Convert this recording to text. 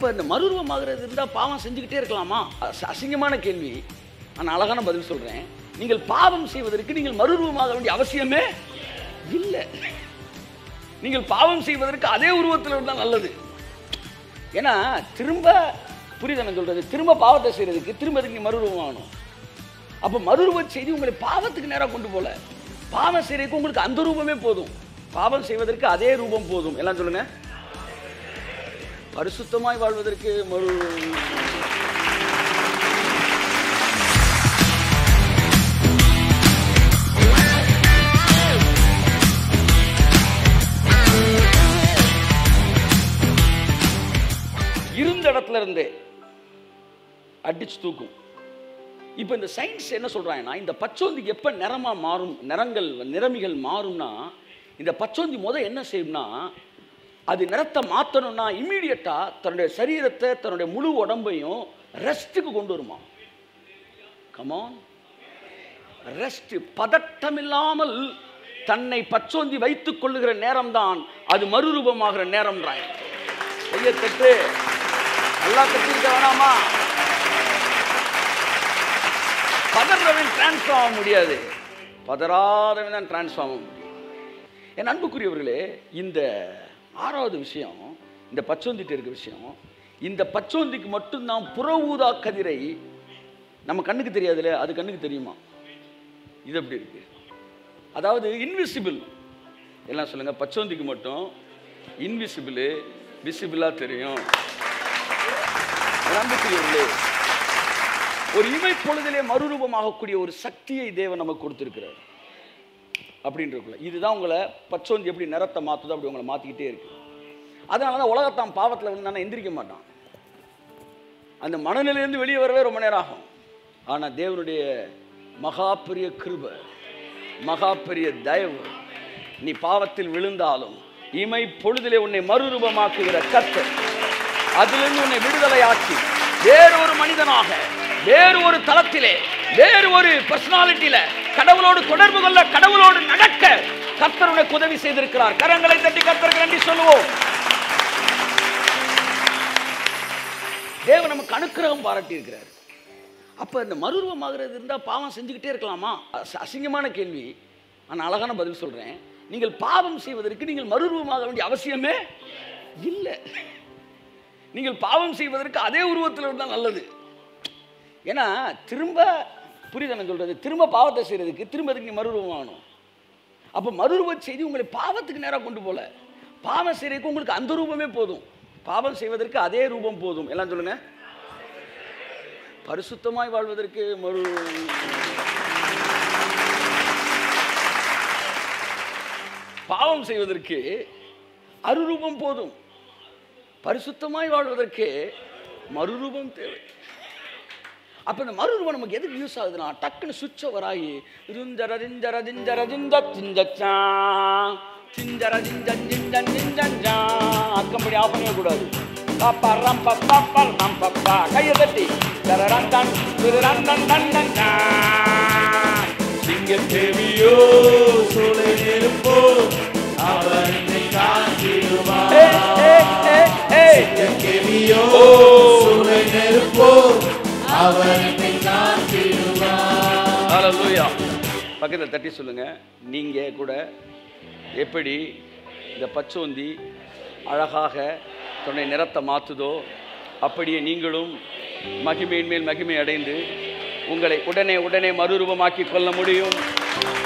அப்போ இந்த மறுரூபமாகிறது இருந்தால் பாவம் செஞ்சுக்கிட்டே இருக்கலாமா அச- அசிங்கமான கேள்வி நான் அழகான பதில் சொல்கிறேன் நீங்கள் பாவம் செய்வதற்கு நீங்கள் மறுரூபமாக வேண்டிய அவசியமே இல்லை நீங்கள் பாவம் செய்வதற்கு அதே உருவத்தில் இருந்தால் நல்லது ஏன்னா திரும்ப புரியுது நான் சொல்றது திரும்ப பாவத்தை செய்யறதுக்கு திரும்ப அதுக்கு நீ மறுரூபம் ஆகணும் அப்போ மறுரூப செய்தி உங்களை பாவத்துக்கு நேராக கொண்டு போல பாவம் செய்யறதுக்கு உங்களுக்கு அந்த ரூபமே போதும் பாவம் செய்வதற்கு அதே ரூபம் போதும் எல்லாம் சொல்லுங்க பரிசுத்தமாய் வாழ்வதற்கு மறு இருந்த இடத்துல இருந்தே அடிச்சு தூக்கும் இப்போ இந்த சயின்ஸ் என்ன சொல்றாங்கன்னா இந்த பச்சோந்திக்கு எப்போ நிறமா மாறும் நிறங்கள் நிறமிகள் மாறும்னா இந்த பச்சோந்தி முத என்ன செய்யும்னா அது நிறத்தை மாற்றணும்னா இம்மீடியட்டா தன்னுடைய சரீரத்தை தன்னுடைய முழு உடம்பையும் ரெஸ்ட்டுக்கு கொண்டு வருமா கமான் ரெஸ்ட் பதட்டம் இல்லாமல் தன்னை பச்சோந்தி வைத்துக் கொள்ளுகிற நேரம்தான் அது மறுரூபமாகிற நேரம்ன்றாங்க கையை தட்டு நல்லா தட்டிருக்க வேணாமா பதறவன் டிரான்ஸ்ஃபார்ம் ஆக முடியாது பதறாதவன் தான் டிரான்ஸ்ஃபார்ம் ஆக முடியும் என் அன்புக்குரியவர்களே இந்த ஆறாவது விஷயம் இந்த பச்சோந்திட்டு இருக்க விஷயம் இந்த பச்சோந்திக்கு மட்டும்தான் புற ஊதா கதிரை நம்ம கண்ணுக்கு தெரியாதுல்ல அது கண்ணுக்கு தெரியுமா இது எப்படி இருக்கு அதாவது இன்விசிபிள் எல்லாம் சொல்லுங்க பச்சோந்திக்கு மட்டும் இன்விசிபிள் விசிபிளாக தெரியும் என் அன்புக்குரியவர்களே ஒரு இமை பொழுதிலே மறுரூபமாகக்கூடிய ஒரு சக்தியை தேவன் நமக்கு கொடுத்திருக்கிறார் அப்படின்றக்குள்ள இதுதான் உங்களை பச்சோந்தி எப்படி நிறத்தை மாற்றுதோ அப்படி உங்களை மாற்றிக்கிட்டே இருக்கு அதனால தான் உலகத்தான் பாவத்தில் வந்து எந்திரிக்க மாட்டான் அந்த மனநிலையிலேருந்து வெளியே வரவே ரொம்ப நேரம் ஆகும் ஆனால் தேவனுடைய மகா பெரிய கிருபை மகா பெரிய தயவு நீ பாவத்தில் விழுந்தாலும் இமை பொழுதிலே உன்னை மறுரூபமாக்குகிற கர்த்தர் அதிலிருந்து உன்னை விடுதலையாக்கி வேறு ஒரு மனிதனாக வேறு ஒரு தளத்திலே வேறு ஒரு பர்சனாலிட்டியில கடவுளோடு தொடர்பு கொள்ள கடவுளோடு நடக்க கர்த்தர் உனக்கு உதவி செய்திருக்கிறார் கரங்களை தட்டி கர்த்தருக்கு நன்றி சொல்லுவோம் தேவன் நமக்கு அனுக்கிரகம் பாராட்டி இருக்கிறார் அப்போ இந்த மறுரூபமாகிறது இருந்தால் பாவம் செஞ்சுக்கிட்டே இருக்கலாமா அச- அசிங்கமான கேள்வி நான் அழகான பதில் சொல்கிறேன் நீங்கள் பாவம் செய்வதற்கு நீங்கள் மறுரூபமாக வேண்டிய அவசியமே இல்லை நீங்கள் பாவம் செய்வதற்கு அதே உருவத்தில் இருந்தால் நல்லது ஏன்னா திரும்ப புரியுது நான் சொல்கிறது திரும்ப பாவத்தை செய்கிறதுக்கு திரும்ப அதுக்கு நீ மறுரூபம் ஆகணும் அப்போ மறுரூப செய்தி உங்களை பாவத்துக்கு நேராக கொண்டு போல பாவம் செய்கிறதுக்கு உங்களுக்கு அந்த ரூபமே போதும் பாவம் செய்வதற்கு அதே ரூபம் போதும் எல்லாம் சொல்லுங்க பரிசுத்தமாய் வாழ்வதற்கு மறு பாவம் செய்வதற்கு அருரூபம் போதும் பரிசுத்தமாய் வாழ்வதற்கு மறுரூபம் தேவை அப்ப இந்த மறுரூபம் நமக்கு எதுக்கு யூஸ் ஆகுதுன்னா டக்குன்னு சுவிட்ச் ஓவர் ஆகி ருஞ்சர ரிஞ்சர ஜிஞ்சர ஜிஞ்ச சிஞ்சச்சா சிஞ்சர ஜிஞ்ச ஜிஞ்ச ஜிஞ்சா அக்கம்படி ஆஃப் பண்ணவே கூடாது பாப்பா ரம் பப்பா ரம் பப்பா கையை தட்டி தரரன் தன் திருரன் தன் தன் தன் சிங்க தேவியோ சூளை நெருப்போ அவர் என்னை காத்திடுவார் ஏய் ஏய் ஏய் ஏய் தேவியோ ஓ. சூளை நெருப்போ அவர் என்னை காத்திடுவார் ஹalleluya பக்கத்தில் தட்டி சொல்லுங்க நீங்க கூட எப்படி இந்த பச்சோந்தி அழகாக தன்னுடைய நிறத்தை மாற்றுதோ அப்படியே நீங்களும் மகிமையின் மேல் மகிமை அடைந்து உங்களை உடனே உடனே மறுரூபமாக்கி கொள்ள முடியும்